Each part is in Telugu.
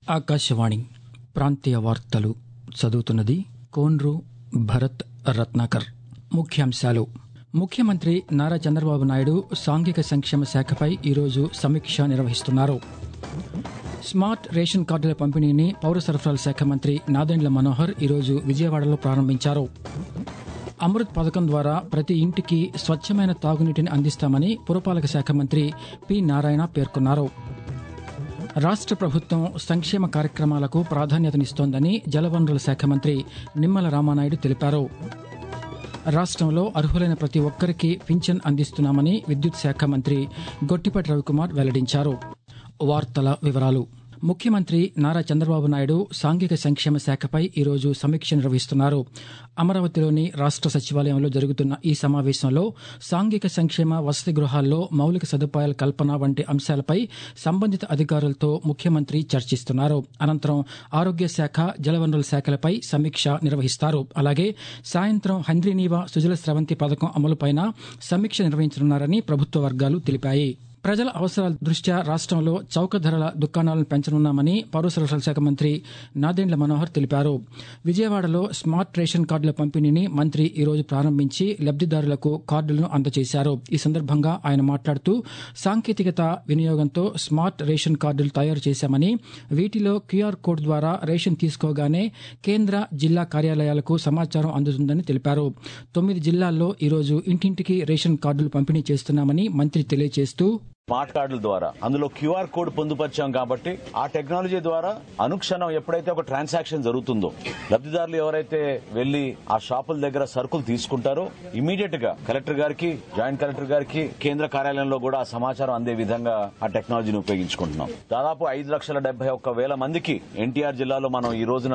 ఆకాశవాణి ప్రాంతీయ వార్తలు చదువుతున్నది కోన్రు భరత్ రత్నాకర్ ముఖ్యాంశాలు ముఖ్యమంత్రి నారా చంద్రబాబు నాయుడు సాంఘిక సంక్షేమ శాఖపై ఈరోజు సమీక్ష నిర్వహిస్తున్నారు స్మార్ట్ రేషన్ కార్డుల పంపిణీని పౌర సరఫరాల శాఖ మంత్రి నాదెండ్ల మనోహర్ ఈరోజు విజయవాడలో ప్రారంభించారు అమృత్ పథకం ద్వారా ప్రతి ఇంటికి స్వచ్ఛమైన తాగునీటిని అందిస్తామని పురపాలక శాఖ మంత్రి పి నారాయణ పేర్కొన్నారు రాష్ట్ర ప్రభుత్వం సంక్షేమ కార్యక్రమాలకు ప్రాధాన్యతనిస్తోందని జలవనరుల శాఖ మంత్రి నిమ్మల రామానాయుడు తెలిపారు రాష్ట్రంలో అర్హులైన ప్రతి ఒక్కరికి పింఛన్ అందిస్తున్నామని విద్యుత్ శాఖ మంత్రి గొట్టిపాటి రవికుమార్ వెల్లడించారు వార్తల వివరాలు ముఖ్యమంత్రి నారా చంద్రబాబు నాయుడు సాంఘిక సంక్షేమ శాఖపై ఈరోజు సమీక్ష నిర్వహిస్తున్నారు అమరావతిలోని రాష్ట్ర సచివాలయంలో జరుగుతున్న ఈ సమావేశంలో సాంఘిక సంక్షేమ వసతి గృహాల్లో మౌలిక సదుపాయాల కల్పన వంటి అంశాలపై సంబంధిత అధికారులతో ముఖ్యమంత్రి చర్చిస్తున్నారు అనంతరం ఆరోగ్య శాఖ జలవనరుల శాఖలపై సమీక్ష నిర్వహిస్తారు అలాగే సాయంత్రం హంద్రీనీవా సుజల స్రవంతి పథకం అమలుపైన సమీక్ష నిర్వహించనున్నారని ప్రభుత్వ వర్గాలు తెలిపాయి ప్రజల అవసరాల దృష్ట్యా రాష్ట్రంలో చౌక ధరల దుకాణాలను పెంచనున్నామని పౌర సరఫరాల శాఖ మంత్రి నాదెండ్ల మనోహర్ తెలిపారు విజయవాడలో స్మార్ట్ రేషన్ కార్డుల పంపిణీని మంత్రి ఈరోజు ప్రారంభించి లబ్దిదారులకు కార్డులను అందజేశారు ఈ సందర్భంగా ఆయన మాట్లాడుతూ సాంకేతికత వినియోగంతో స్మార్ట్ రేషన్ కార్డులు తయారు చేశామని వీటిలో క్యూఆర్ కోడ్ ద్వారా రేషన్ తీసుకోగానే కేంద్ర జిల్లా కార్యాలయాలకు సమాచారం అందుతుందని తెలిపారు తొమ్మిది జిల్లాల్లో ఈరోజు ఇంటింటికి రేషన్ కార్డులు పంపిణీ చేస్తున్నామని మంత్రి తెలియజేస్తూ స్మార్ట్ కార్డుల ద్వారా అందులో క్యూఆర్ కోడ్ పొందుపరిచాం కాబట్టి ఆ టెక్నాలజీ ద్వారా అనుక్షణం ఎప్పుడైతే ఒక ట్రాన్సాక్షన్ జరుగుతుందో లబ్దిదారులు ఎవరైతే వెళ్లి ఆ షాపుల దగ్గర సరుకులు తీసుకుంటారో ఇమీడియట్ గా కలెక్టర్ గారికి జాయింట్ కలెక్టర్ గారికి కేంద్ర కార్యాలయంలో కూడా ఆ సమాచారం అందే విధంగా ఆ టెక్నాలజీని ఉపయోగించుకుంటున్నాం దాదాపు ఐదు లక్షల డెబ్బై ఒక్క వేల మందికి ఎన్టీఆర్ జిల్లాలో మనం ఈ రోజున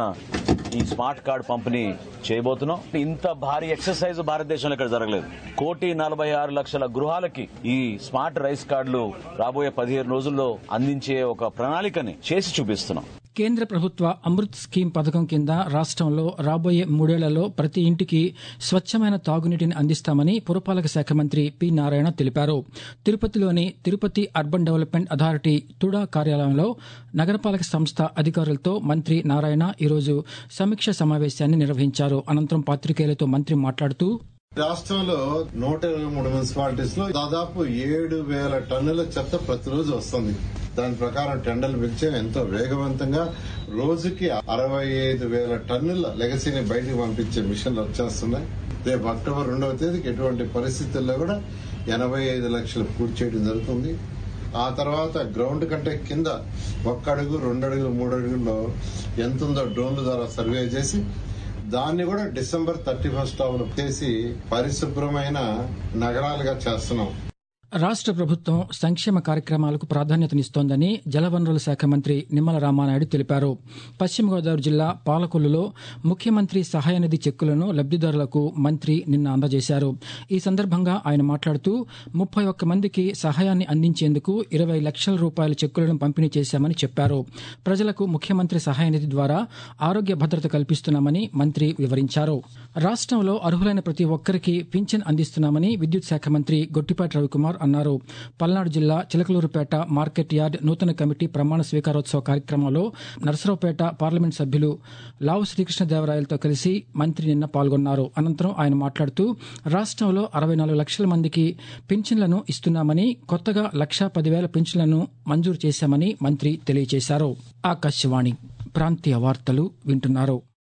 ఈ స్మార్ట్ కార్డు పంపిణీ చేయబోతున్నాం ఇంత భారీ ఎక్సర్సైజ్ భారతదేశంలో ఇక్కడ జరగలేదు కోటి నలభై ఆరు లక్షల గృహాలకి ఈ స్మార్ట్ రైస్ కార్డులు రాబోయే పదిహేను రోజుల్లో అందించే ఒక ప్రణాళికని చేసి చూపిస్తున్నాం కేంద్ర ప్రభుత్వ అమృత్ స్కీమ్ పథకం కింద రాష్ట్రంలో రాబోయే మూడేళ్లలో ప్రతి ఇంటికి స్వచ్ఛమైన తాగునీటిని అందిస్తామని పురపాలక శాఖ మంత్రి పి నారాయణ తెలిపారు తిరుపతిలోని Tirupati urban development authority TUDA కార్యాలయంలో నగరపాలక సంస్థ అధికారులతో మంత్రి నారాయణ ఈరోజు సమీక్ష సమావేశాన్ని నిర్వహించారు అనంతరం పాత్రికేయులతో మంత్రి మాట్లాడుతూ రాష్ట్రంలో నూట ఇరవై మూడు మున్సిపాలిటీస్ లో దాదాపు ఏడు వేల టన్నుల చెత్త ప్రతిరోజు వస్తుంది దాని ప్రకారం టెండర్లు పిలిచి ఎంతో వేగవంతంగా రోజుకి అరవై ఐదు వేల టన్నుల లెగసీని బయటకు పంపించే మిషన్లు వచ్చేస్తున్నాయి రేపు అక్టోబర్ రెండవ తేదీకి ఎటువంటి పరిస్థితుల్లో కూడా ఎనభై ఐదు లక్షలు పూర్తి చేయడం జరుగుతుంది ఆ తర్వాత గ్రౌండ్ కంటే కింద ఒక్క అడుగు రెండు అడుగులు మూడు అడుగుల్లో ఎంత ఉందో డ్రోన్ల ద్వారా సర్వే చేసి దాన్ని కూడా డిసెంబర్ థర్టీ ఫస్ట్ చేసి పరిశుభ్రమైన నగరాలుగా చేస్తున్నాం రాష్ట్ర ప్రభుత్వం సంక్షేమ కార్యక్రమాలకు ప్రాధాన్యతనిస్తోందని జలవనరుల శాఖ మంత్రి నిమ్మల రామానాయుడు తెలిపారు పశ్చిమ గోదావరి జిల్లా పాలకొల్లులో ముఖ్యమంత్రి సహాయ నిధి చెక్కులను లబ్దిదారులకు మంత్రి నిన్న అందజేశారు ఈ సందర్భంగా ఆయన మాట్లాడుతూ ముప్పై ఒక్క మందికి సహాయాన్ని అందించేందుకు ఇరవై లక్షల రూపాయల చెక్కులను పంపిణీ చేశామని చెప్పారు ప్రజలకు ముఖ్యమంత్రి సహాయ నిధి ద్వారా ఆరోగ్య భద్రత కల్పిస్తున్నామని మంత్రి వివరించారు రాష్ట్రంలో అర్హులైన ప్రతి ఒక్కరికి పింఛన్ అందిస్తున్నామని విద్యుత్ శాఖ మంత్రి గొట్టిపాటి రవికుమార్ అన్నారు పల్నాడు జిల్లా చిలకలూరుపేట మార్కెట్ యార్డ్ నూతన కమిటీ ప్రమాణ స్వీకారోత్సవ కార్యక్రమంలో నరసరావుపేట పార్లమెంట్ సభ్యులు లావు శ్రీకృష్ణదేవరాయలతో కలిసి మంత్రి నిన్న పాల్గొన్నారు అనంతరం ఆయన మాట్లాడుతూ రాష్ట్రంలో అరవై నాలుగు లక్షల మందికి పింఛన్లను ఇస్తున్నామని కొత్తగా లక్షా పదివేల పింఛన్లను మంజూరు చేశామని మంత్రి తెలియజేశారు ఆకాశవాణి ప్రాంతీయ వార్తలు వింటున్నారు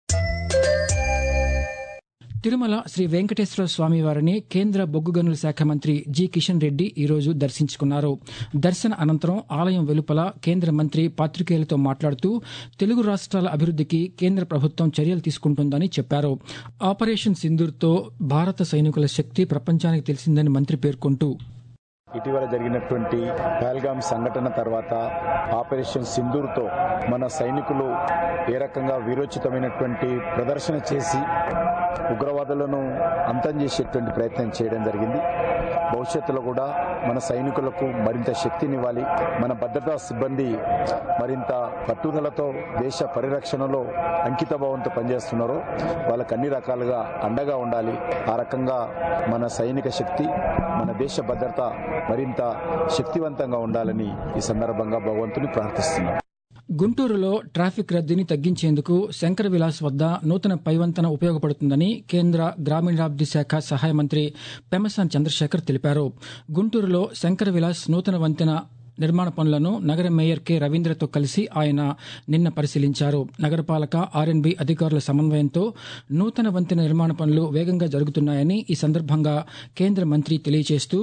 తిరుమల శ్రీ వెంకటేశ్వర స్వామి వారిని కేంద్ర బొగ్గు గనుల శాఖ మంత్రి జి కిషన్ రెడ్డి ఈరోజు దర్శించుకున్నారు దర్శన అనంతరం ఆలయం వెలుపల కేంద్ర మంత్రి పాత్రికేయులతో మాట్లాడుతూ తెలుగు రాష్ట్రాల అభివృద్ధికి కేంద్ర ప్రభుత్వం చర్యలు తీసుకుంటోందని చెప్పారు ఆపరేషన్ సింధూర్తో భారత సైనికుల శక్తి ప్రపంచానికి తెలిసిందని మంత్రి పేర్కొంటూ ఇటీవల జరిగినటువంటి పహల్గామ్ సంఘటన తర్వాత ఆపరేషన్ సింధూర్తో మన సైనికులు ఏ రకంగా వీరోచితమైనటువంటి ప్రదర్శన చేసి ఉగ్రవాదులను అంతం చేసేటువంటి ప్రయత్నం చేయడం జరిగింది భవిష్యత్తులో కూడా మన సైనికులకు మరింత శక్తినివ్వాలి మన భద్రతా సిబ్బంది మరింత పట్టుదలతో దేశ పరిరక్షణలో అంకిత భావంతో పనిచేస్తున్నారో వాళ్ళకి అన్ని రకాలుగా అండగా ఉండాలి ఆ రకంగా మన సైనిక శక్తి మన దేశ భద్రత మరింత శక్తివంతంగా ఉండాలని ఈ సందర్భంగా భగవంతుని ప్రార్థిస్తున్నాం గుంటూరులో ట్రాఫిక్ రద్దీని తగ్గించేందుకు శంకర విలాస్ వద్ద నూతన పైవంతన ఉపయోగపడుతుందని కేంద్ర గ్రామీణాభివృద్ది శాఖ సహాయ మంత్రి పెమసాన్ చంద్రశేఖర్ తెలిపారు గుంటూరులో శంకర విలాస్ నూతన వంతెన నిర్మాణ పనులను నగర మేయర్ కె రవీంద్రతో కలిసి ఆయన నిన్న పరిశీలించారు నగరపాలక ఆర్ఎన్బి అధికారుల సమన్వయంతో నూతన వంతెన నిర్మాణ పనులు వేగంగా జరుగుతున్నాయని ఈ సందర్భంగా కేంద్ర మంత్రి తెలియజేస్తూ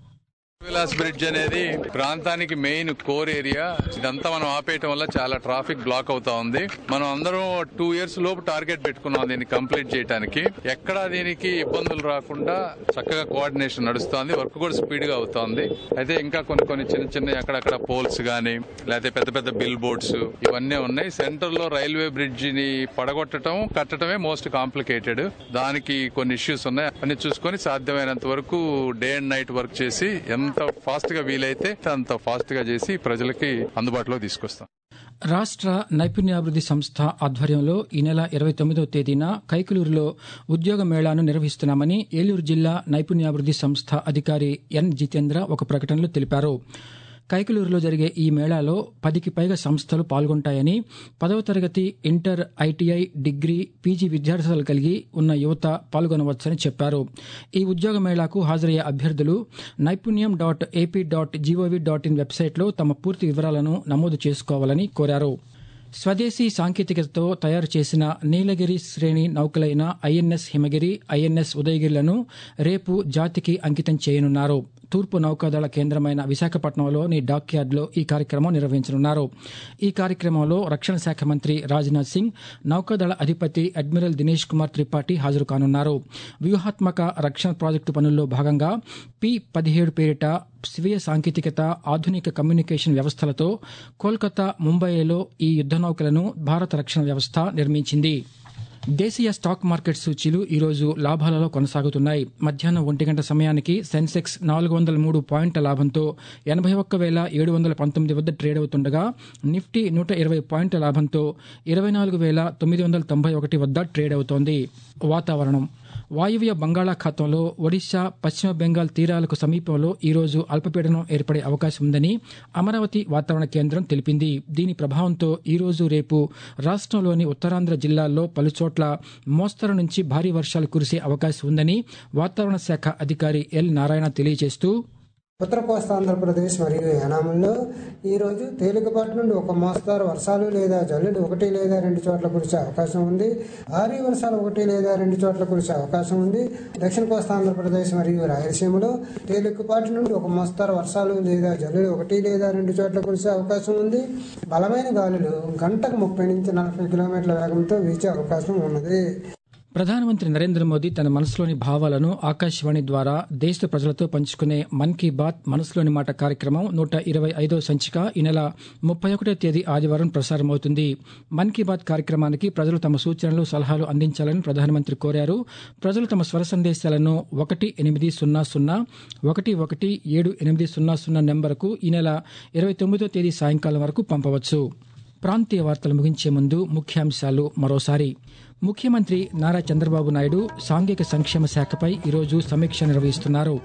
విలాస్ బ్రిడ్జ్ అనేది ప్రాంతానికి మెయిన్ కోర్ ఏరియా ఇదంతా మనం ఆపేయటం వల్ల చాలా ట్రాఫిక్ బ్లాక్ అవుతా ఉంది మనం అందరం టూ ఇయర్స్ లోపు టార్గెట్ పెట్టుకున్నాం దీన్ని కంప్లీట్ చేయడానికి ఎక్కడ దీనికి ఇబ్బందులు రాకుండా చక్కగా కోఆర్డినేషన్ నడుస్తోంది వర్క్ కూడా స్పీడ్ గా అవుతోంది అయితే ఇంకా కొన్ని కొన్ని చిన్న చిన్న అక్కడక్కడ పోల్స్ గానీ లేకపోతే పెద్ద పెద్ద బిల్ బోర్డ్స్ ఇవన్నీ ఉన్నాయి సెంటర్ లో రైల్వే బ్రిడ్జ్ ని పడగొట్టడం కట్టడమే మోస్ట్ కాంప్లికేటెడ్ దానికి కొన్ని ఇష్యూస్ ఉన్నాయి అన్ని చూసుకొని సాధ్యమైనంత వరకు డే అండ్ నైట్ వర్క్ చేసి ఎంత ఫాస్ట్ గా వీలైతే అంత ఫాస్ట్ గా చేసి ప్రజలకి అందుబాటులో తీసుకొస్తాం రాష్ట్ర నైపుణ్యాభివృద్ది సంస్థ ఆధ్వర్యంలో ఈ నెల ఇరవై తొమ్మిదవ తేదీన కైకలూరులో ఉద్యోగ మేళాను నిర్వహిస్తున్నామని ఏలూరు జిల్లా నైపుణ్యాభివృద్ది సంస్థ అధికారి ఎన్ జితేంద్ర ఒక ప్రకటనలో తెలిపారు కైకలూరులో జరిగే ఈ మేళాలో పదికి పైగా సంస్థలు పాల్గొంటాయని పదవ తరగతి ఇంటర్ ఐటీఐ డిగ్రీ పీజీ విద్యార్థులు కలిగి ఉన్న యువత పాల్గొనవచ్చని చెప్పారు ఈ ఉద్యోగ మేళాకు హాజరయ్యే అభ్యర్థులు Naipunyam dot AP dot GOV dot in వెబ్సైట్లో తమ పూర్తి వివరాలను నమోదు చేసుకోవాలని కోరారు స్వదేశీ సాంకేతికతతో తయారు చేసిన నీలగిరి శ్రేణి నౌకలైన ఐఎన్ఎస్ హిమగిరి ఐఎన్ఎస్ ఉదయగిరిలను రేపు జాతికి అంకితం చేయనున్నారు తూర్పు నౌకాదళ కేంద్రమైన విశాఖపట్నంలోని డాక్యార్డ్లో ఈ కార్యక్రమం నిర్వహించనున్నారు ఈ కార్యక్రమంలో రక్షణ శాఖ మంత్రి రాజ్నాథ్ సింగ్ నౌకాదళ అధిపతి అడ్మిరల్ దినేష్ కుమార్ త్రిపాఠి హాజరు కానున్నారు వ్యూహాత్మక రక్షణ ప్రాజెక్టు పనుల్లో భాగంగా పి పదిహేడు పేరిట స్వీయ సాంకేతికత ఆధునిక కమ్యూనికేషన్ వ్యవస్థలతో కోల్కతా ముంబైలో ఈ యుద్ద నౌకలను భారత రక్షణ వ్యవస్థ నిర్మించింది దేశీయ స్టాక్ మార్కెట్ సూచీలు ఈరోజు లాభాలలో కొనసాగుతున్నాయి మధ్యాహ్నం ఒంటి గంట సమయానికి సెన్సెక్స్ నాలుగు వందల మూడు పాయింట్ల లాభంతో ఎనభై ఒక్క వేల ఏడు వందల పంతొమ్మిది వద్ద ట్రేడ్ అవుతుండగా నిఫ్టీ నూట ఇరవై పాయింట్ల లాభంతో ఇరవై నాలుగు వేల తొమ్మిది వందల తొంభై ఒకటి వద్ద ట్రేడ్ అవుతోంది వాతావరణం వాయువ్య బంగాళాఖాతంలో ఒడిశా పశ్చిమ బెంగాల్ తీరాలకు సమీపంలో ఈరోజు అల్పపీడనం ఏర్పడే అవకాశం ఉందని అమరావతి వాతావరణ కేంద్రం తెలిపింది దీని ప్రభావంతో ఈరోజు రేపు రాష్ట్రంలోని ఉత్తరాంధ్ర జిల్లాల్లో పలుచోట్ల మోస్తరు నుంచి భారీ వర్షాలు కురిసే అవకాశం ఉందని వాతావరణ శాఖ అధికారి ఎల్ నారాయణ తెలియజేస్తూ ఉత్తర కోస్తా ఆంధ్రప్రదేశ్ మరియు యానాంలో ఈ రోజు తేలికపాటి నుండి ఒక మోస్తారు వర్షాలు లేదా జల్లులు ఒకటి లేదా రెండు చోట్ల కురిసే అవకాశం ఉంది భారీ వర్షాలు ఒకటి లేదా రెండు చోట్ల కురిసే అవకాశం ఉంది దక్షిణ కోస్తా ఆంధ్రప్రదేశ్ మరియు రాయలసీమలో తేలికపాటి నుండి ఒక మోస్తారు వర్షాలు లేదా జల్లులు ఒకటి లేదా రెండు చోట్ల కురిసే అవకాశం ఉంది బలమైన గాలులు గంటకు ముప్పై నుంచి నలభై కిలోమీటర్ల వేగంతో వీచే అవకాశం ఉన్నది ప్రధానమంత్రి నరేంద్ర మోదీ తన మనసులోని భావాలను ఆకాశవాణి ద్వారా దేశ ప్రజలతో పంచుకునే మన్ కీ బాత్ మనసులోని మాట కార్యక్రమం నూట ఇరవై ఐదో సంచిక ఈ నెల ముప్పై ఒకటో తేదీ ఆదివారం ప్రసారమవుతుంది మన్ కీ బాత్ కార్యక్రమానికి ప్రజలు తమ సూచనలు సలహాలు అందించాలని ప్రధానమంత్రి కోరారు ప్రజలు తమ స్వర సందేశాలను ఒకటి ఎనిమిది సున్నా సున్నా ఒకటి ఒకటి ఏడు ఎనిమిది సున్నా సున్నా నెంబర్కు ఈ నెల ఇరవై తొమ్మిదో తేదీ సాయంకాలం వరకు పంపవచ్చు ప్రాంతీయ వార్తలు ముగించే ముందు ముఖ్యాంశాలు మరోసారి ముఖ్యమంత్రి నారా చంద్రబాబు నాయుడు సాంఘిక సంక్షేమ శాఖపై ఈరోజు సమీక్ష నిర్వహిస్తున్నారు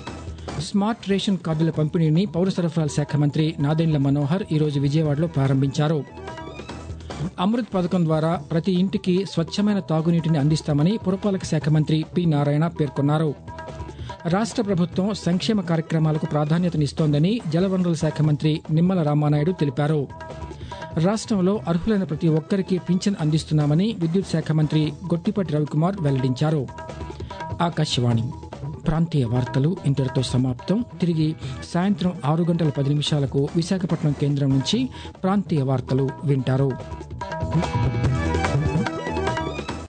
స్మార్ట్ రేషన్ కార్డుల పంపిణీని పౌర సరఫరాల శాఖ మంత్రి నాదెండ్ల మనోహర్ ఈరోజు విజయవాడలో ప్రారంభించారు అమృత్ పథకం ద్వారా ప్రతి ఇంటికి స్వచ్ఛమైన తాగునీటిని అందిస్తామని పురపాలక శాఖ మంత్రి పి నారాయణ పేర్కొన్నారు రాష్ట్ర ప్రభుత్వం సంక్షేమ కార్యక్రమాలకు ప్రాధాన్యతనిస్తోందని జలవనరుల శాఖ మంత్రి నిమ్మల రామానాయుడు తెలిపారు రాష్ట్రంలో అర్హులైన ప్రతి ఒక్కరికి పింఛన్ అందిస్తున్నామని విద్యుత్ శాఖ మంత్రి గొట్టిపాటి రవికుమార్ వెల్లడించారు ఆకాశవాణి ప్రాంతీయ వార్తలు ఇంతటితో సమాప్తం తిరిగి సాయంత్రం ఆరు గంటల పది నిమిషాలకు విశాఖపట్నం కేంద్రం నుంచి ప్రాంతీయ వార్తలు వింటారు